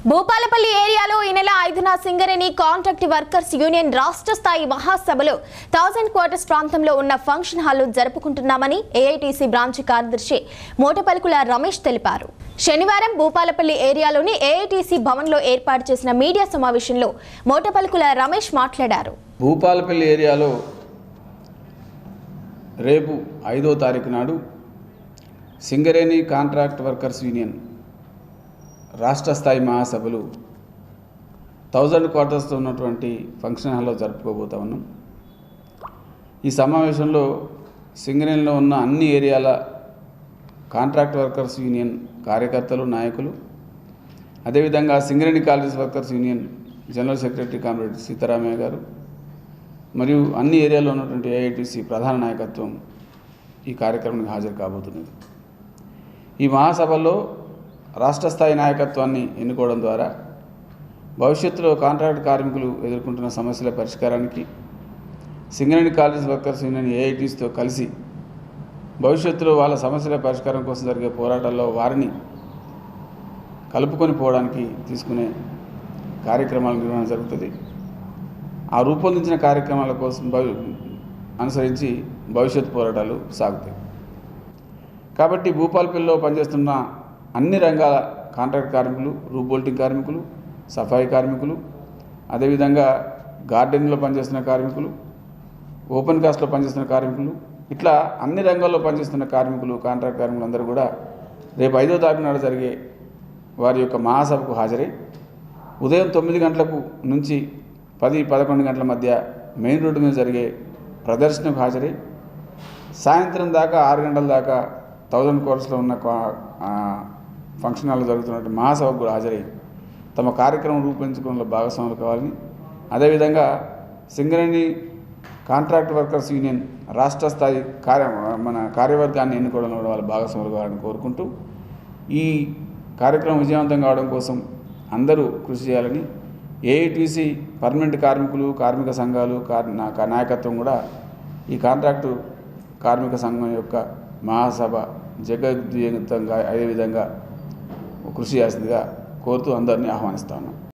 భూపాలపల్లి ఏరియాలో ఈ నెల ఐదున సింగరేణి కాంట్రాక్ట్ వర్కర్స్ యూనియన్ రాష్ట్ర స్థాయి మహాసభలు థౌజండ్ క్వార్టర్స్ ప్రాంతంలో ఉన్న ఫంక్షన్ హాల్లో జరుపుకుంటున్నామని ఏఐటీసీ బ్రాంచ్ కార్యదర్శి మోటపలుకుల రమేష్ తెలిపారు శనివారం భూపాలపల్లి ఏరియాలోని ఏఐటీసీ భవన్లో ఏర్పాటు చేసిన మీడియా సమావేశంలో మోటపలుకుల రమేష్ మాట్లాడారు భూపాలపల్లి ఏరియాలో రేపు ఐదో తారీఖు నాడు సింగరేణి కాంట్రాక్ట్ వర్కర్స్ యూనియన్ రాష్ట్ర స్థాయి మహాసభలు థౌజండ్ క్వార్టర్స్తో ఉన్నటువంటి ఫంక్షన్ హాల్లో జరుపుకోబోతా ఉన్నాం ఈ సమావేశంలో సింగరేణిలో ఉన్న అన్ని ఏరియాల కాంట్రాక్ట్ వర్కర్స్ యూనియన్ కార్యకర్తలు నాయకులు అదేవిధంగా Singareni colliery workers union general secretary comrade Seetharamaiah గారు మరియు అన్ని ఏరియాలో ఉన్నటువంటి ఏఐటీసీ ప్రధాన నాయకత్వం ఈ కార్యక్రమానికి హాజరు కాబోతున్నది ఈ మహాసభలో రాష్ట్ర స్థాయి నాయకత్వాన్ని ఎన్నుకోవడం ద్వారా భవిష్యత్తులో కాంట్రాక్ట్ కార్మికులు ఎదుర్కొంటున్న సమస్యల పరిష్కారానికి సింగరేణి కాలేజ్ వర్కర్స్ యూనియన్ ఏఐటీస్తో కలిసి భవిష్యత్తులో వాళ్ళ సమస్యల పరిష్కారం కోసం జరిగే పోరాటాల్లో వారిని కలుపుకొని పోవడానికి తీసుకునే కార్యక్రమాల నిర్వహణ జరుగుతుంది ఆ రూపొందించిన కార్యక్రమాల కోసం భవి అనుసరించి భవిష్యత్ పోరాటాలు సాగుతాయి కాబట్టి భూపాలపల్లిలో పనిచేస్తున్న అన్ని రంగాల కాంట్రాక్ట్ కార్మికులు రూప్ బోల్టింగ్ కార్మికులు సఫాయి కార్మికులు అదేవిధంగా గార్డెన్లో పనిచేస్తున్న కార్మికులు ఓపెన్ కాస్ట్లో పనిచేస్తున్న కార్మికులు ఇట్లా అన్ని రంగాల్లో పనిచేస్తున్న కార్మికులు కాంట్రాక్ట్ కార్మికులు అందరూ కూడా రేపు ఐదో తారీఖు నాడు జరిగే వారి యొక్క మహాసభకు హాజరై ఉదయం తొమ్మిది గంటలకు నుంచి పది పదకొండు గంటల మధ్య మెయిన్ రోడ్డు మీద జరిగే ప్రదర్శనకు హాజరై సాయంత్రం దాకా ఆరు గంటల దాకా థౌజండ్ కోర్స్లో ఉన్న కా- ఆ, ఫంక్షన్ హాల్లో జరుగుతున్నటువంటి మహాసభకు కూడా హాజరై తమ కార్యక్రమం రూపొందించుకోవడంలో భాగస్వాములు కావాలని అదేవిధంగా సింగరేణి కాంట్రాక్ట్ వర్కర్స్ యూనియన్ రాష్ట్ర స్థాయి కార్య మన కార్యవర్గాన్ని ఎన్నుకోవడంలో కూడా వాళ్ళ భాగస్వాములు కావాలని కోరుకుంటూ ఈ కార్యక్రమం విజయవంతం కావడం కోసం అందరూ కృషి చేయాలని ఏఐటీసీ పర్మనెంట్ కార్మికులు కార్మిక సంఘాలు కార్ నా- నాయకత్వం కూడా ఈ కాంట్రాక్టు కార్మిక సంఘం యొక్క మహాసభ జగద్విజయంగా అదేవిధంగా కృషి చేసిందిగా కోరుతూ అందరినీ ఆహ్వానిస్తాను